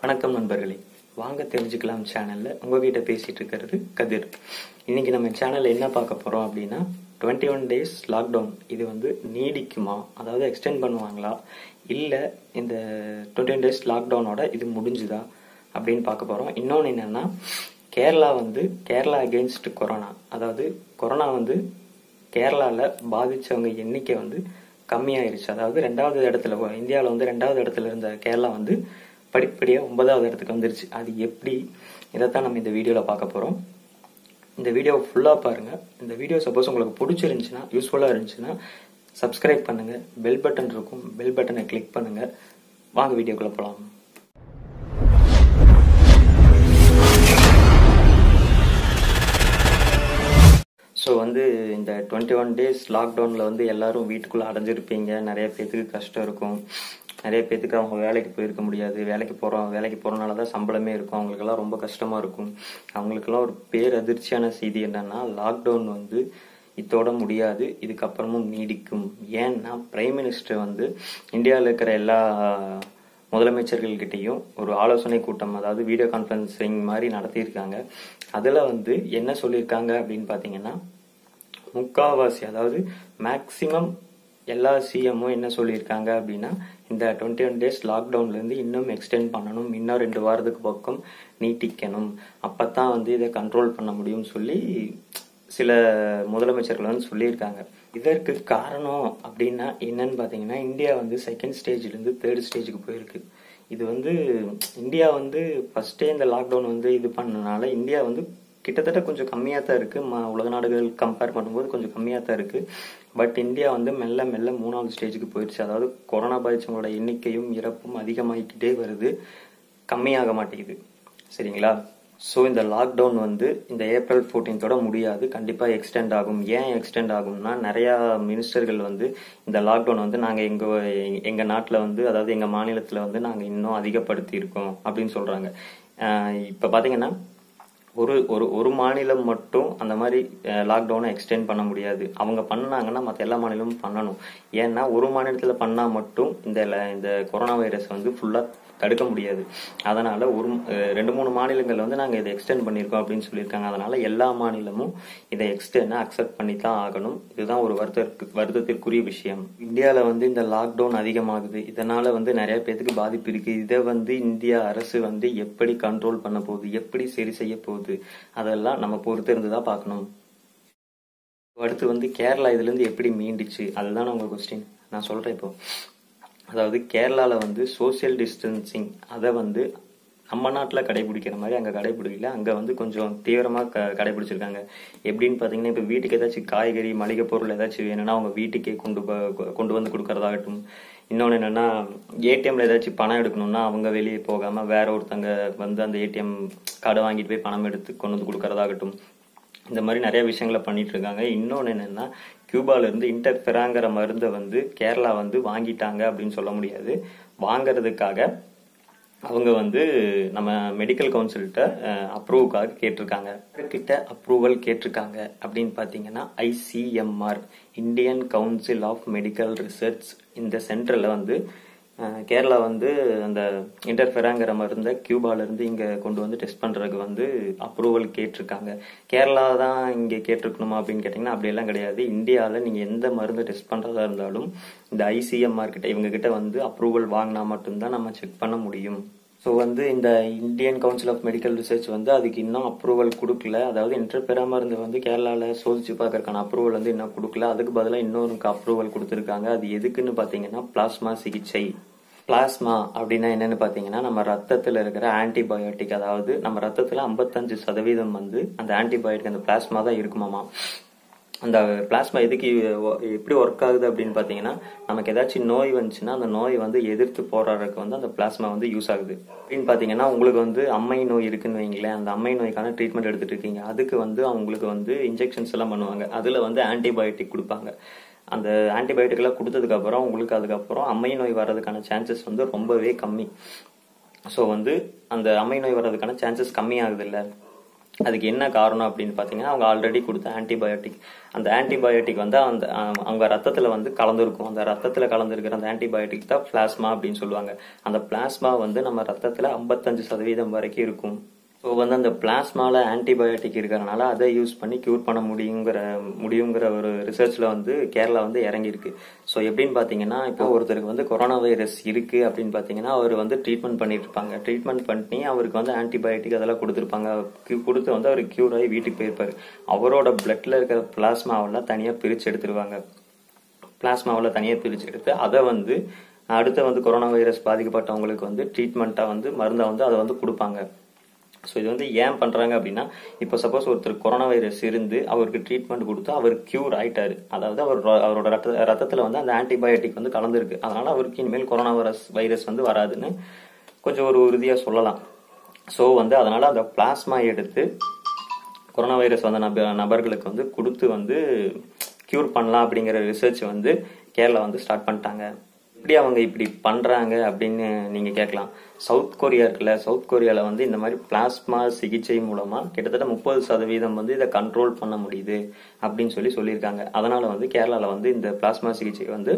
வணக்கம் நண்பர்களே வாங்க தெரிஞ்சுக்கலாம் சேனல்ல உங்ககிட்ட பேசிட்டு இருக்கிறது கதிர் இன்னைக்கு நம்ம சேனல்ல என்ன பார்க்க போறோம் அப்படின்னா டுவெண்ட்டி ஒன் டேஸ் லாக்டவுன் இது வந்து நீடிக்குமா அதாவது எக்ஸ்டெண்ட் பண்ணுவாங்களா இல்ல இந்த டுவெண்ட்டி ஒன் டேஸ் லாக்டவுனோட இது முடிஞ்சுதா அப்படின்னு பார்க்க போறோம் இன்னொன்று என்னன்னா கேரளா வந்து கேரளா அகெயின்ஸ்ட் கொரோனா அதாவது கொரோனா வந்து கேரளாவில் பாதிச்சவங்க எண்ணிக்கை வந்து கம்மியாயிருச்சு அதாவது ரெண்டாவது இடத்துல இந்தியாவில் வந்து ரெண்டாவது இடத்துல இருந்த கேரளா வந்து படிப்படியாக ஒன்பதாவது இடத்துக்கு வந்துருச்சு அது எப்படி இதைத்தான் நம்ம இந்த வீடியோவில் பார்க்க போகிறோம் இந்த வீடியோ ஃபுல்லாக பாருங்கள் இந்த வீடியோ சப்போஸ் உங்களுக்கு பிடிச்சிருந்துச்சுன்னா யூஸ்ஃபுல்லாக இருந்துச்சுன்னா சப்ஸ்கிரைப் பண்ணுங்கள் பெல் பட்டன் இருக்கும் பெல் பட்டனை கிளிக் பண்ணுங்கள் வாங்க வீடியோக்குள்ளே போகலாம் ஸோ வந்து இந்த டுவெண்ட்டி ஒன் டேஸ் லாக்டவுனில் வந்து எல்லாரும் வீட்டுக்குள்ளே அடைஞ்சிருப்பீங்க நிறைய பேத்துக்கு கஷ்டம் இருக்கும் நிறைய பேத்துக்கு அவங்க வேலைக்கு போயிருக்க முடியாது வேலைக்கு போகிறோம் வேலைக்கு போகிறனால தான் சம்பளமே இருக்கும் அவங்களுக்கெல்லாம் ரொம்ப கஷ்டமாக இருக்கும் அவங்களுக்கெல்லாம் ஒரு பேரதிர்ச்சியான செய்தி என்னன்னா லாக்டவுன் வந்து இதோட முடியாது இதுக்கப்புறமும் நீடிக்கும் ஏன்னா பிரைம் மினிஸ்டர் வந்து இந்தியாவில் இருக்கிற எல்லா முதலமைச்சர்கள்கிட்டையும் ஒரு ஆலோசனை கூட்டம் அதாவது வீடியோ கான்ஃபரன்சிங் மாதிரி நடத்தியிருக்காங்க அதில் வந்து என்ன சொல்லியிருக்காங்க அப்படின்னு பார்த்தீங்கன்னா முக்காவாசி அதாவது மேக்சிமம் எல்லா சிஎம்மும் என்ன சொல்லியிருக்காங்க அப்படின்னா இந்த டுவெண்ட்டி ஒன் டேஸ் லாக்டவுன்லேருந்து இன்னும் எக்ஸ்டெண்ட் பண்ணணும் இன்னும் ரெண்டு வாரத்துக்கு பக்கம் நீட்டிக்கணும் அப்போ தான் வந்து இதை கண்ட்ரோல் பண்ண முடியும்னு சொல்லி சில முதலமைச்சர்கள் வந்து சொல்லியிருக்காங்க இதற்கு காரணம் அப்படின்னா என்னன்னு பார்த்தீங்கன்னா இந்தியா வந்து செகண்ட் ஸ்டேஜ்லேருந்து தேர்ட் ஸ்டேஜுக்கு போயிருக்கு இது வந்து இந்தியா வந்து ஃபர்ஸ்டே இந்த லாக்டவுன் வந்து இது பண்ணனால இந்தியா வந்து கிட்டத்தட்ட கொஞ்சம் கம்மியாக தான் இருக்கு உலக நாடுகள் கம்பேர் பண்ணும்போது கொஞ்சம் கம்மியாக தான் இருக்கு பட் இந்தியா வந்து மெல்ல மெல்ல மூணாவது ஸ்டேஜுக்கு போயிடுச்சு அதாவது கொரோனா பாதிச்சவங்களோட எண்ணிக்கையும் இறப்பும் அதிகமாகிக்கிட்டே வருது கம்மியாக மாட்டேங்குது சரிங்களா ஸோ இந்த லாக்டவுன் வந்து இந்த ஏப்ரல் ஃபோர்டீன்த்தோட முடியாது கண்டிப்பாக எக்ஸ்டெண்ட் ஆகும் ஏன் எக்ஸ்டெண்ட் ஆகும்னா நிறையா மினிஸ்டர்கள் வந்து இந்த லாக்டவுன் வந்து நாங்கள் எங்கள் எங்கள் நாட்டில் வந்து அதாவது எங்கள் மாநிலத்தில் வந்து நாங்கள் இன்னும் அதிகப்படுத்தி இருக்கோம் அப்படின்னு சொல்கிறாங்க இப்போ பார்த்தீங்கன்னா ஒரு ஒரு ஒரு மாநிலம் மட்டும் அந்த மாதிரி லாக்டவுனை எக்ஸ்டெண்ட் பண்ண முடியாது அவங்க பண்ணாங்கன்னா மற்ற எல்லா மாநிலமும் பண்ணணும் ஏன்னா ஒரு மாநிலத்தில் பண்ணால் மட்டும் இந்த இந்த கொரோனா வைரஸ் வந்து ஃபுல்லாக தடுக்க முடியாது அதனால ஒரு ரெண்டு மூணு மாநிலங்கள் வந்து நாங்கள் இதை எக்ஸ்டெண்ட் பண்ணியிருக்கோம் அப்படின்னு சொல்லியிருக்காங்க அதனால எல்லா மாநிலமும் இதை எக்ஸ்டெண்ட் அக்செப்ட் பண்ணி தான் ஆகணும் இதுதான் ஒரு வருத்தத்திற்கு வருத்தத்திற்குரிய விஷயம் இந்தியாவில் வந்து இந்த லாக்டவுன் அதிகமாகுது இதனால வந்து நிறைய பேத்துக்கு பாதிப்பு இருக்கு இதை வந்து இந்தியா அரசு வந்து எப்படி கண்ட்ரோல் பண்ண போகுது எப்படி சரி செய்ய போகுது அதெல்லாம் நம்ம பொறுத்து இருந்து தான் பார்க்கணும் அடுத்து வந்து கேரளா இதுல இருந்து எப்படி மீண்டுச்சு அதுதான் உங்க கொஸ்டின் நான் சொல்றேன் இப்போ அதாவது கேரளாவில் வந்து சோசியல் டிஸ்டன்சிங் அதை வந்து நம்ம நாட்டில் கடைபிடிக்கிற மாதிரி அங்கே கடைபிடிக்கல அங்கே வந்து கொஞ்சம் தீவிரமாக க கடைபிடிச்சிருக்காங்க எப்படின்னு பார்த்தீங்கன்னா இப்போ வீட்டுக்கு ஏதாச்சும் காய்கறி மளிகை பொருள் ஏதாச்சும் வேணும்னா அவங்க வீட்டுக்கே கொண்டு கொண்டு வந்து கொடுக்கறதாகட்டும் இன்னொன்று என்னென்னா ஏடிஎம்ல ஏதாச்சும் பணம் எடுக்கணும்னா அவங்க வெளியே போகாமல் வேற ஒருத்தங்க வந்து அந்த ஏடிஎம் கார்டை வாங்கிட்டு போய் பணம் எடுத்து கொண்டு வந்து கொடுக்கறதாகட்டும் இந்த மாதிரி நிறைய விஷயங்களை பண்ணிட்டு இருக்காங்க இன்னொன்று என்னன்னா கியூபால இருந்து இன்டர்ஃபெராங்கிற மருந்தை வந்து கேரளா வந்து வாங்கிட்டாங்க அப்படின்னு சொல்ல முடியாது வாங்கறதுக்காக அவங்க வந்து நம்ம மெடிக்கல் கவுன்சில்கிட்ட அப்ரூவுக்காக கேட்டிருக்காங்க கிட்ட அப்ரூவல் கேட்டிருக்காங்க அப்படின்னு பார்த்தீங்கன்னா ICMR Indian council of medical research இந்த சென்டரில் வந்து கேரளா வந்து அந்த இன்டர்ஃபெராங்கிற மருந்தை கியூபாலேருந்து இங்கே கொண்டு வந்து டெஸ்ட் பண்ணுறதுக்கு வந்து அப்ரூவல் கேட்டிருக்காங்க கேரளா தான் இங்கே கேட்டிருக்கணுமா அப்படின்னு கேட்டிங்கன்னா அப்படியெல்லாம் கிடையாது இந்தியாவில் நீங்கள் எந்த மருந்து டெஸ்ட் பண்ணுறதா இருந்தாலும் இந்த ஐசிஎம்ஆர் கிட்ட இவங்க கிட்ட வந்து அப்ரூவல் வாங்கினா மட்டும்தான் நம்ம செக் பண்ண முடியும் ஸோ வந்து இந்த Indian council of medical research வந்து அதுக்கு இன்னும் அப்ரூவல் கொடுக்கல அதாவது இன்டர்பெரா மருந்து வந்து கேரளாவில் சோதிச்சு பார்க்கறதுக்கான அப்ரூவல் வந்து இன்னும் கொடுக்கல அதுக்கு பதிலாக இன்னொரு அப்ரூவல் கொடுத்துருக்காங்க அது எதுக்குன்னு பார்த்தீங்கன்னா பிளாஸ்மா சிகிச்சை பிளாஸ்மா அப்படின்னா என்னன்னு பார்த்தீங்கன்னா நம்ம ரத்தத்தில் இருக்கிற ஆன்டிபயோட்டிக் அதாவது நம்ம ரத்தத்தில் ஐம்பத்தஞ்சு சதவீதம் வந்து அந்த ஆன்டிபயோட்டிக் அந்த பிளாஸ்மா தான் இருக்குமாமா அந்த பிளாஸ்மா எதுக்கு எப்படி ஒர்க் ஆகுது அப்படின்னு பார்த்தீங்கன்னா நமக்கு ஏதாச்சும் நோய் வந்துச்சுன்னா அந்த நோய் வந்து எதிர்த்து போராடுறதுக்கு வந்து அந்த பிளாஸ்மா வந்து யூஸ் ஆகுது அப்படின்னு பார்த்தீங்கன்னா உங்களுக்கு வந்து அம்மை நோய் இருக்குன்னு வைங்களேன் அந்த அம்மை நோய்க்கான ட்ரீட்மெண்ட் எடுத்துட்டு இருக்கீங்க அதுக்கு வந்து அவங்களுக்கு வந்து இன்ஜெக்ஷன்ஸ் எல்லாம் பண்ணுவாங்க அதில் வந்து ஆன்டிபயோட்டிக் கொடுப்பாங்க அந்த ஆன்டிபயோட்டிக் எல்லாம் கொடுத்ததுக்கு அப்புறம் உங்களுக்கு அதுக்கப்புறம் அம்மை நோய் வர்றதுக்கான சான்சஸ் வந்து ரொம்பவே கம்மி ஸோ வந்து அந்த அம்மை நோய் வர்றதுக்கான சான்சஸ் கம்மி ஆகுது இல்லை அதுக்கு என்ன காரணம் அப்படின்னு பார்த்தீங்கன்னா அவங்க ஆல்ரெடி கொடுத்த ஆன்டிபயோட்டிக் அந்த ஆன்டிபயோட்டிக் வந்து அந்த அஹ், அவங்க ரத்தத்தில் வந்து கலந்துருக்கும் அந்த ரத்தத்தில் கலந்துருக்கிற அந்த ஆன்டிபயோட்டிக் தான் பிளாஸ்மா அப்படின்னு சொல்லுவாங்க அந்த பிளாஸ்மா வந்து நம்ம ரத்தத்தில் ஐம்பத்தஞ்சு சதவீதம் வரைக்கும் இருக்கும் ஸோ வந்து அந்த பிளாஸ்மால ஆன்டிபயோட்டிக் இருக்கிறனால அதை யூஸ் பண்ணி க்யூர் பண்ண முடியுங்கிற முடியுங்கிற ஒரு ரிசர்ச்ல வந்து கேரளா வந்து இறங்கியிருக்கு ஸோ எப்படின்னு பார்த்தீங்கன்னா இப்போ ஒருத்தருக்கு வந்து கொரோனா வைரஸ் இருக்கு அப்படின்னு பார்த்தீங்கன்னா அவர் வந்து ட்ரீட்மெண்ட் பண்ணிட்டு இருப்பாங்க ட்ரீட்மெண்ட் பண்ணி அவருக்கு வந்து ஆன்டிபயோட்டிக் அதெல்லாம் கொடுத்துருப்பாங்க கு- கொடுத்து வந்து அவர் க்யூர் ஆகி வீட்டுக்கு போயிருப்பாரு அவரோட பிளட்ல இருக்கிற பிளாஸ்மாவெல்லாம் தனியாக பிரித்து எடுத்துருவாங்க பிளாஸ்மாவில் தனியாக பிரித்து எடுத்து அதை வந்து அடுத்து வந்து கொரோனா வைரஸ் பாதிக்கப்பட்டவங்களுக்கு வந்து ட்ரீட்மெண்ட்டாக வந்து மருந்தை வந்து அதை வந்து கொடுப்பாங்க ஸோ இது வந்து ஏன் பண்ணுறாங்க அப்படின்னா இப்போ சப்போஸ் ஒருத்தர் கொரோனா வைரஸ் இருந்து அவருக்கு ட்ரீட்மெண்ட் கொடுத்து அவர் க்யூர் ஆயிட்டாரு அதாவது அவர் ரொ- அவரோட ரத்த ரத்தத்தில் வந்து அந்த ஆன்டிபயோட்டிக் வந்து கலந்துருக்கு அதனால அவருக்கு இனிமேல் கொரோனா வைரஸ் வைரஸ் வந்து வராதுன்னு கொஞ்சம் ஒரு உறுதியாக சொல்லலாம் ஸோ வந்து அதனால அந்த பிளாஸ்மா எடுத்து கொரோனா வைரஸ் வந்த நப நபர்களுக்கு வந்து கொடுத்து வந்து க்யூர் பண்ணலாம் அப்படிங்கிற ரிசர்ச் வந்து கேரளா வந்து ஸ்டார்ட் பண்ணிட்டாங்க எப்படி அவங்க இப்படி பண்றாங்க அப்படின்னு நீங்க கேட்கலாம் சவுத் கொரியா இருக்குல்ல சவுத் கொரியால வந்து இந்த மாதிரி பிளாஸ்மா சிகிச்சை மூலமா கிட்டத்தட்ட முப்பது சதவீதம் வந்து இதை கண்ட்ரோல் பண்ண முடியுது அப்படின்னு சொல்லி சொல்லியிருக்காங்க அதனால வந்து கேரளால வந்து இந்த பிளாஸ்மா சிகிச்சை வந்து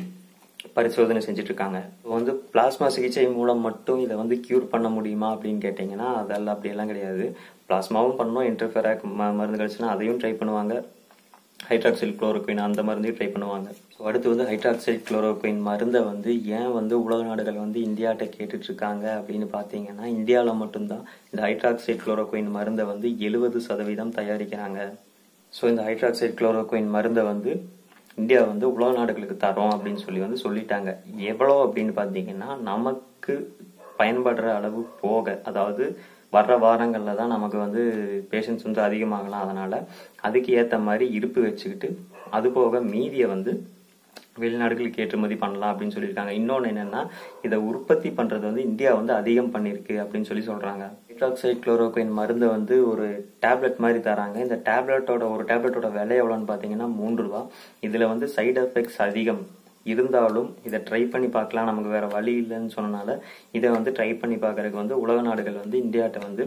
பரிசோதனை செஞ்சுட்டு இருக்காங்க இப்போ வந்து பிளாஸ்மா சிகிச்சை மூலம் மட்டும் இதை வந்து கியூர் பண்ண முடியுமா அப்படின்னு கேட்டிங்கன்னா அதெல்லாம் அப்படியெல்லாம் கிடையாது பிளாஸ்மாவும் பண்ணணும் இன்டர்ஃபெராக் மருந்து கிடச்சுன்னா அதையும் ட்ரை பண்ணுவாங்க ஹைட்ராக்சைல் குளோரோக்வின் அந்த மருந்தையும் ட்ரை பண்ணுவாங்க ஸோ அடுத்து வந்து ஹைட்ராக்சைல் குளோரோக்வின் மருந்தை வந்து ஏன் வந்து உலக நாடுகள் வந்து இந்தியாட்ட கேட்டுட்டு இருக்காங்க அப்படின்னு பார்த்தீங்கன்னா இந்தியாவில் மட்டும்தான் இந்த ஹைட்ராக்சைல் குளோரோக்வின் மருந்தை வந்து எழுபது சதவீதம் தயாரிக்கிறாங்க ஸோ இந்த ஹைட்ராக்சைடு குளோரோக்வின் மருந்தை வந்து இந்தியா வந்து உலக நாடுகளுக்கு தரோம் அப்படின்னு சொல்லி வந்து சொல்லிட்டாங்க எவ்வளோ அப்படின்னு பார்த்தீங்கன்னா நமக்கு பயன்படுற அளவு போக அதாவது வர்ற வாரங்களில் தான் நமக்கு வந்து பேஷண்ட்ஸ் வந்து அதிகமாகலாம் அதனால அதுக்கு ஏற்ற மாதிரி இருப்பு வச்சுக்கிட்டு அது போக மீதியை வந்து வெளிநாடுகளுக்கு ஏற்றுமதி பண்ணலாம் அப்படின்னு சொல்லியிருக்காங்க இன்னொன்று என்னன்னா இதை உற்பத்தி பண்றது வந்து இந்தியா வந்து அதிகம் பண்ணியிருக்கு அப்படின்னு சொல்லி சொல்றாங்க ஹைட்ராக்சைடு குளோரோக்வின் மருந்தை வந்து ஒரு டேப்லெட் மாதிரி தராங்க இந்த டேப்லெட்டோட ஒரு டேப்லெட்டோட விலை எவ்வளோன்னு பார்த்தீங்கன்னா மூன்று ரூபா இதுல வந்து சைடு எஃபெக்ட்ஸ் அதிகம் இருந்தாலும் இதை ட்ரை பண்ணி பார்க்கலாம் நமக்கு வேற வழி இல்லைன்னு சொன்னனால இதை வந்து ட்ரை பண்ணி பார்க்கறதுக்கு வந்து உலக நாடுகள் வந்து இந்தியாட்ட வந்து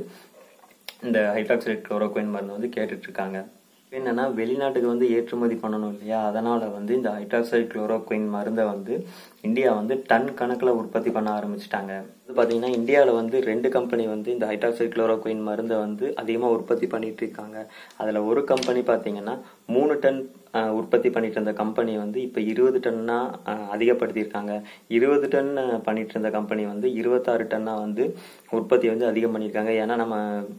இந்த ஹைட்ராக்சைடு குளோரோக்வின் மருந்து வந்து கேட்டுட்டு இருக்காங்க என்னன்னா வெளிநாட்டுக்கு வந்து ஏற்றுமதி பண்ணணும் இல்லையா அதனால வந்து இந்த ஹைட்ராக்சைடு குளோரோக்வின் மருந்தை வந்து இந்தியா வந்து டன் கணக்கில் உற்பத்தி பண்ண ஆரம்பிச்சிட்டாங்க இது பார்த்தீங்கன்னா இந்தியாவில் வந்து ரெண்டு கம்பெனி வந்து இந்த ஹைட்ராக்சைடு குளோரோக்வின் மருந்தை வந்து அதிகமாக உற்பத்தி பண்ணிட்டு இருக்காங்க அதில் ஒரு கம்பெனி பார்த்தீங்கன்னா மூணு டன் அஹ், உற்பத்தி பண்ணிட்டு இருந்த கம்பெனி வந்து இப்போ இருபது டன்னா அஹ், அதிகப்படுத்தியிருக்காங்க இருபது டன் அஹ், பண்ணிட்டு இருந்த கம்பெனி வந்து இருபத்தாறு டன்னா வந்து உற்பத்தி வந்து அதிகம் பண்ணியிருக்காங்க ஏன்னா நம்ம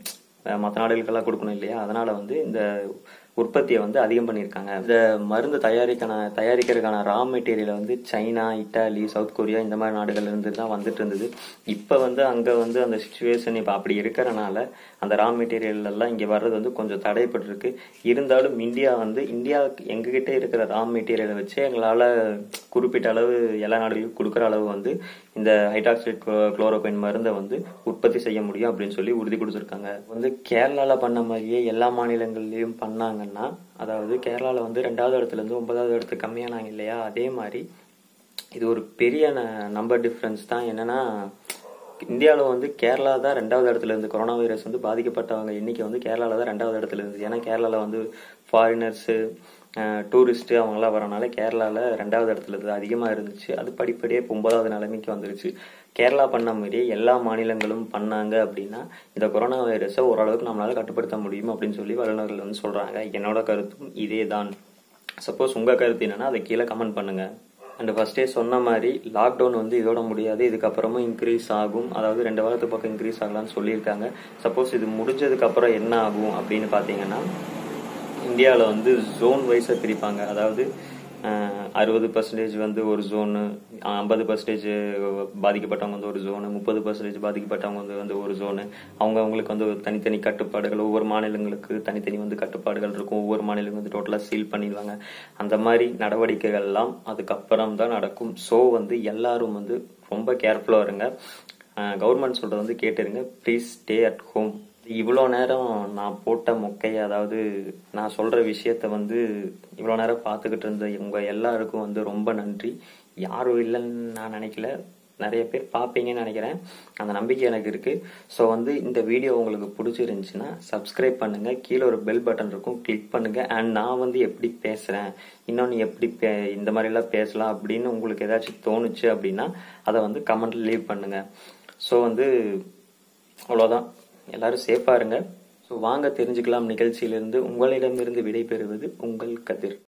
மற்ற நாடுகளுக்கெல்லாம் கொடுக்கணும் இல்லையா அதனால வந்து இந்த உற்பத்தியை வந்து அதிகம் பண்ணியிருக்காங்க இந்த மருந்து தயாரிக்கான தயாரிக்கிறதுக்கான ரா மெட்டீரியலை வந்து சைனா இட்டாலி சவுத் கொரியா இந்த மாதிரி நாடுகள்ல இருந்து தான் வந்துட்டு இருந்தது இப்போ வந்து அங்கே வந்து அந்த சுச்சுவேஷன் இப்போ அப்படி இருக்கிறனால அந்த ரா மெட்டீரியல் எல்லாம் இங்கே வர்றது வந்து கொஞ்சம் தடைப்பட்டிருக்கு இருந்தாலும் இந்தியா வந்து இந்தியா எங்ககிட்ட இருக்கிற ரா மெட்டீரியலை வச்சு எங்களால் குறிப்பிட்ட அளவு எல்லா நாடுகளுக்கும் கொடுக்குற அளவு வந்து இந்த ஹைட்ராக்சைடு குளோரோபைன் மருந்தை வந்து உற்பத்தி செய்ய முடியும் அப்படின்னு சொல்லி உறுதி கொடுத்துருக்காங்க வந்து கேரளால பண்ண மாதிரியே எல்லா மாநிலங்கள்லயும் பண்ணாங்கன்னா அதாவது கேரளால வந்து ரெண்டாவது இடத்துல இருந்து ஒன்பதாவது இடத்துக்கு கம்மியானாங்க இல்லையா அதே மாதிரி இது ஒரு பெரிய நம்பர் டிஃப்ரென்ஸ் தான் என்னன்னா இந்தியாவில் வந்து கேரளா தான் ரெண்டாவது இடத்துல இருந்து கொரோனா வைரஸ் வந்து பாதிக்கப்பட்டவங்க எண்ணிக்கை வந்து கேரளாவில் தான் ரெண்டாவது இடத்துல இருந்துச்சு ஏன்னா கேரளாவில் வந்து ஃபாரினர்ஸு டூரிஸ்ட்டு அவங்களாம் வரனால கேரளாவில் ரெண்டாவது இடத்துல இருந்து அதிகமாக இருந்துச்சு அது படிப்படியே இப்போ ஒன்பதாவது நிலைமைக்கு வந்துருச்சு கேரளா பண்ண மாதிரியே எல்லா மாநிலங்களும் பண்ணாங்க அப்படின்னா இந்த கொரோனா வைரஸை ஓரளவுக்கு நம்மளால கட்டுப்படுத்த முடியும் அப்படின்னு சொல்லி வல்லுநர்கள் வந்து சொல்றாங்க என்னோட கருத்தும் இதே தான் சப்போஸ் உங்க கருத்து என்னன்னா அதை கீழே கமெண்ட் பண்ணுங்க அண்ட் ஃபர்ஸ்டே சொன்ன மாதிரி லாக்டவுன் வந்து இதோட முடியாது இதுக்கப்புறமும் இன்க்ரீஸ் ஆகும் அதாவது ரெண்டு வாரத்துக்கு பக்கம் இன்க்ரீஸ் ஆகலாம்னு சொல்லியிருக்காங்க சப்போஸ் இது முடிஞ்சதுக்கு அப்புறம் என்ன ஆகும் அப்படின்னு பார்த்தீங்கன்னா இந்தியாவில் வந்து ஜோன் வைஸாக பிரிப்பாங்க அதாவது அறுபது பர்சன்டேஜ் வந்து ஒரு ஜோனு ஐம்பது பர்சன்டேஜ் பாதிக்கப்பட்டவங்க வந்து ஒரு ஜோனு முப்பது பர்சன்டேஜ் பாதிக்கப்பட்டவங்க வந்து வந்து ஒரு ஜோனு அவங்க அவங்களுக்கு வந்து ஒரு தனித்தனி கட்டுப்பாடுகள் ஒவ்வொரு மாநிலங்களுக்கு தனித்தனி வந்து கட்டுப்பாடுகள் இருக்கும் ஒவ்வொரு மாநிலம் வந்து டோட்டலாக சீல் பண்ணிடுவாங்க அந்த மாதிரி நடவடிக்கைகள் எல்லாம் அதுக்கப்புறம் தான் நடக்கும் ஸோ வந்து எல்லாரும் வந்து ரொம்ப கேர்ஃபுல்லாக இருங்க கவர்மெண்ட் சொல்றது வந்து கேட்டுருங்க ப்ளீஸ் ஸ்டே அட் ஹோம் இவ்வளோ நேரம் நான் போட்ட மொக்கையை அதாவது நான் சொல்ற விஷயத்த வந்து இவ்வளோ நேரம் பார்த்துக்கிட்டு இருந்த உங்க எல்லாருக்கும் வந்து ரொம்ப நன்றி யாரும் இல்லைன்னு நான் நினைக்கல நிறைய பேர் பார்ப்பீங்கன்னு நினைக்கிறேன் அந்த நம்பிக்கை எனக்கு இருக்கு ஸோ வந்து இந்த வீடியோ உங்களுக்கு பிடிச்சிருந்துச்சுன்னா சப்ஸ்கிரைப் பண்ணுங்க கீழே ஒரு பெல் பட்டன் இருக்கும் கிளிக் பண்ணுங்க அண்ட் நான் வந்து எப்படி பேசுறேன் இன்னொன்று எப்படி பே இந்த மாதிரிலாம் பேசலாம் அப்படின்னு உங்களுக்கு ஏதாச்சும் தோணுச்சு அப்படின்னா அதை வந்து கமெண்ட்ல லீவ் பண்ணுங்க ஸோ வந்து அவ்வளோதான் எல்லாரும் சேஃபாக இருங்க ஸோ வாங்க தெரிஞ்சுக்கலாம் நிகழ்ச்சியிலிருந்து உங்களிடமிருந்து விடைபெறுவது உங்கள் கதிர்